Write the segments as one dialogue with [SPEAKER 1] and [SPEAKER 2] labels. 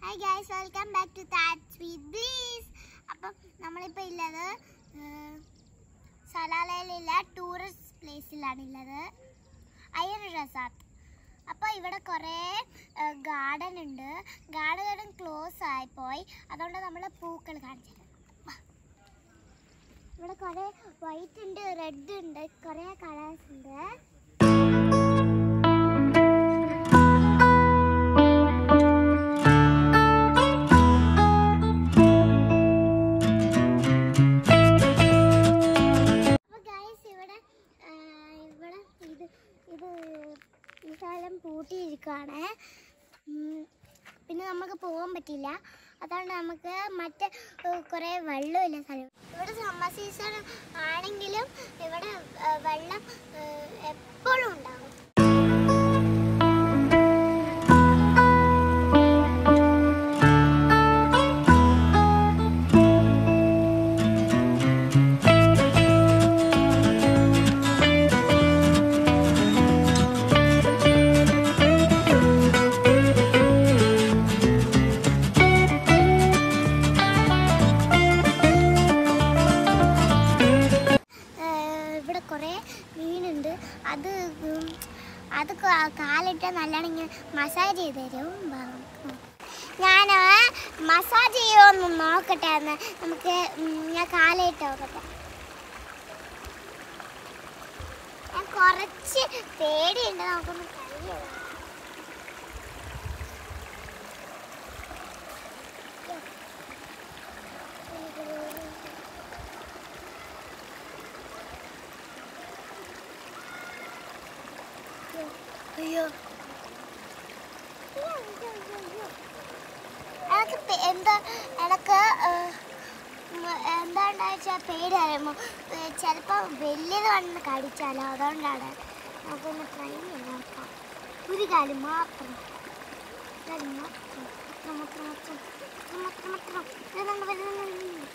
[SPEAKER 1] hi guys welcome back to that sweet bliss appam നമ്മളിപ്പോൾ ഉള്ളത് ഏഹ്, സലാലയിലുള്ള tourist പ്ലേസിലാണ് ഉള്ളത് അയ്യർ റസാത്ത് അപ്പോൾ ഇവിടെ കുറേ ഗാർഡൻ ഉണ്ട് ഗാർഡൻ ക്ലോസ് ആയിപ്പോയി അതുകൊണ്ട് നമ്മൾ പൂക്കൾ കാണിച്ചത് ഇവിടെ കുറേ വൈറ്റ് ഉണ്ട് റെഡ് ഉണ്ട് കുറേ കളേഴ്സ് ഉണ്ട് അപ്പൊ ഗൈസ് ഇവിടെ ആ, ഇവിടെ ഇത് ഇത് ഈ സ്ഥലം പൂട്ടിയിരിക്കുകയാണ് ഉം, പിന്നെ നമുക്ക് പോകാൻ പറ്റില്ല അതുകൊണ്ട് നമുക്ക് മറ്റേ ഏ, കുറേ വെള്ളമില്ല സ്ഥലം ഇവിടെ സമ്മർ സീസൺ ആണെങ്കിലും ഇവിടെ ഏ, വെള്ളം ഏ, എപ്പോഴും ഉണ്ടാവും ഏഹ് ഇവിടെ കുറേ മീനുണ്ട് അത് ഉം, അത് ക- കാലിട്ട് നല്ലോണം ഇങ്ങനെ മസാജ് ചെയ്ത് തരും ഞാൻ മസാജ് ചെയ്യുമോ നോക്കട്ടെ എന്ന് നമുക്ക് ഉം, ഞാൻ കാലിട്ട് നോക്കട്ടെ ഞാൻ കുറച്ച് പേടിയുണ്ട് നമുക്കൊന്ന് ട്രൈ ചെയ്യാം അയ്യോ എനക്ക് പേ- എന്താ എനക്ക് എന്താ ഉണ്ടാച്ചാൽ പേടി അറിയുമോ ചിലപ്പോൾ വലിയത് വന്ന് കടിച്ചാലോ അതുകൊണ്ടാണ് നമുക്കൊന്ന് ട്രൈ ചെയ്ത് നോക്കാം ഒരു കാലം മാത്രം ഒരു കാല് മാത്രം മാത്രം മാത്രം മാത്രം മാത്രം മാത്രം വരുന്നുണ്ട് വരുന്നുണ്ട്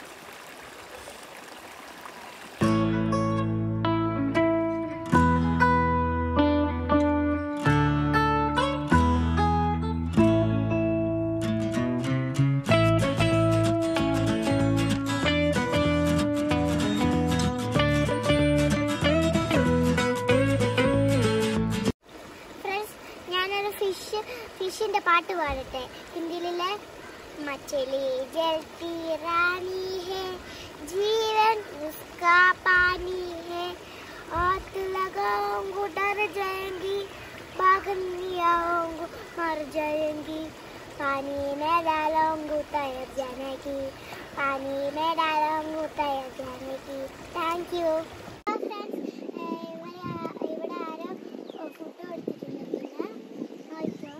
[SPEAKER 1] ഫ്രണ്ട്സ് ഞാനൊരു ഫിഷ് ഫിഷിന്റെ പാട്ട് പാടട്ടെ ഹിന്ദിയിലെ മछली जलती रानी है जीवन उसका पानी है हाथ लगाऊंगा डर जाएंगी भागनी आऊंगा मर जाएंगी पानी में डालूंगा तैर जाने की पानी में डालूंगा तैर जाने की താങ്ക് യു ഫ്രണ്ട്സ് ഇവിടെ ഇവിടെ ആരോ ഫുഡ് കൊടുത്തിട്ടുണ്ട് നോക്കിയോ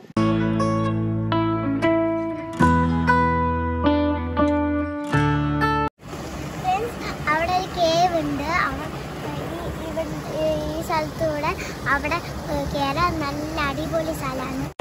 [SPEAKER 1] ഫ്രണ്ട്സ് അവിടെ ഒരു കേവ് ഉണ്ട് അവ- ഈ- ഇവിടെ ഈ സ്ഥലത്തൂടെ അവിടെ കയറാൻ നല്ല അടിപൊളി സ്ഥലമാണ്